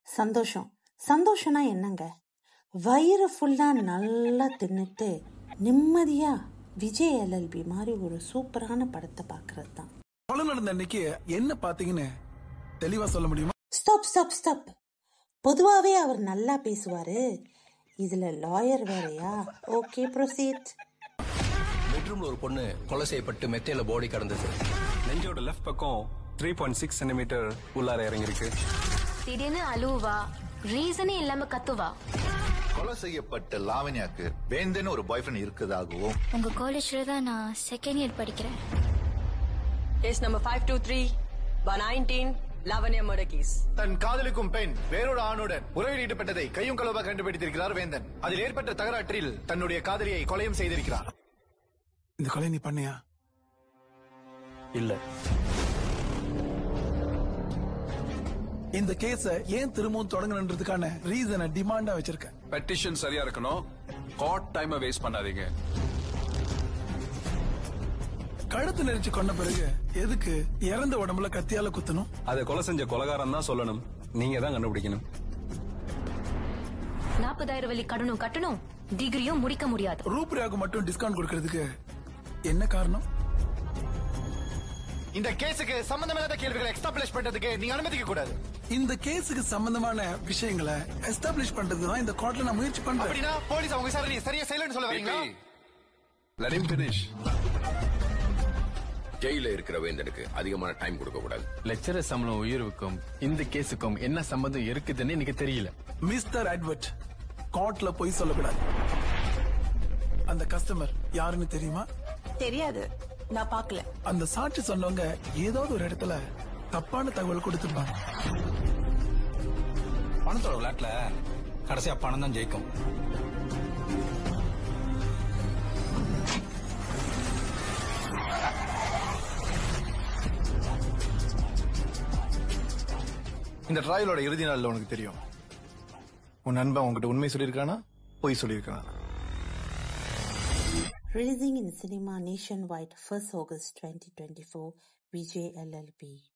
சந்தோஷம் சந்தோஷம்னா என்னங்க வயிறு ஃபுல்லா நல்லா தின்னுட்டு நிம்மதியா விஜய் எல்எல்பி மாதிரி ஒரு சூப்பரான படத்தை பார்க்கறது தான் கொலை நடந்த அன்னைக்கு என்ன பாத்தீங்கன்னு தெளிவா சொல்ல முடியுமா ஸ்டாப் ஸ்டாப் ஸ்டாப் பொதுவாவே அவர் நல்லா பேசுவாரு இதுல லாயர் வேறயா ஓகே ப்ரொசீட் பெட்ரூம்ல ஒரு பொண்ணு கொலை செய்யப்பட்டு மெத்தையில பாடி கடந்தது நெஞ்சோட லெஃப்ட் பக்கம் த்ரீ பாயிண்ட் சிக்ஸ் சென்டிமீட்டர் உள்ளார இறங்கியிருக்கு திடீர்னு அழுவா ரீசனே இல்லாம கத்துவா கொலை செய்யப்பட்ட லாவண்யாக்கு வேந்தன் ஒரு பாய் ஃப்ரெண்ட் இருக்கதாகவும் உங்க காலேஜ்ல தான் நான் செகண்ட் இயர் படிக்கிறேன் Case number 523, 119, Lavanya murder case. தன் காதலிக்கும் பெண் வேறொரு ஆணுடன் உறவில் ஈடுபட்டதை கையும் களவாக கண்டுபிடித்திருக்கிறார் வேந்தன் அதில் ஏற்பட்ட தகராற்றில் தன்னுடைய காதலியை கொலையும் செய்திருக்கிறார் இந்த கொலை நீ பண்ணியா இல்ல இந்த கேஸ ஏன் திரும்பவும் தொடங்கணுன்றதுக்கான ரீசனை டிமாண்டா வச்சிருக்கேன் பெட்டிஷன் சரியா இருக்கணும் காட் டைமை வேஸ்ட் பண்ணாதீங்க கழுத்து நெரிச்சு கொண்ட பிறகு எதுக்கு இறந்த உடம்புல கத்தியால குத்தணும் அதை கொலை செஞ்ச கொலகாரன் தான் சொல்லணும் நீங்க தான் கண்டுபிடிக்கணும் நாற்பதாயிரம் வழி கடனும் கட்டணும் டிகிரியும் முடிக்க முடியாது ரூப்ரியாவுக்கு மட்டும் டிஸ்கவுண்ட் கொடுக்கறதுக்கு என்ன காரணம் இந்த கேஸுக்கு சம்பந்தமில்லாத கேள்விகளை எக்ஸ்டாப்ளிஷ் பண்றதுக்கு நீங்க அனுமதிக்க கூடாது இந்த கேஸுக்கு சம்பந்தமான விஷயங்களை எஸ்டாப்ளிஷ் பண்றதுக்கு தான் இந்த கோர்ட்ல நான் முயற்சி பண்றேன் அப்படின்னா போலீஸ் அவங்க விசாரணை சரியா செய்யலன்னு சொல்ல வரீங்களா Let him finish. ஜெயில இருக்கிற வேந்தனுக்கு அதிகமான டைம் கொடுக்க கூடாது லெக்சரர் சம்பளம் உயர்வுக்கும் இந்த கேஸுக்கும் என்ன சம்பந்தம் இருக்குதுன்னு எனக்கு தெரியல மிஸ்டர் அட்வர்ட் கோர்ட்ல போய் சொல்லக்கூடாது அந்த கஸ்டமர் யாருன்னு தெரியுமா தெரியாது நான் பார்க்கல அந்த சாட்சி சொன்னவங்க ஏதாவது ஒரு இடத்துல தப்பான தகவல் கொடுத்திருப்பாங்க பணத்தோட விளையாட்டுல கடைசியா பணம் தான் ஜெயிக்கும் இந்த ட்ராயலோட இறுதி நாள்ல உனக்கு தெரியும் உன் நண்பன் உன்கிட்ட உண்மை சொல்லியிருக்கானா பொய் சொல்லியிருக்கானா Releasing in cinema nationwide 1st August 2024, Vijay LLB.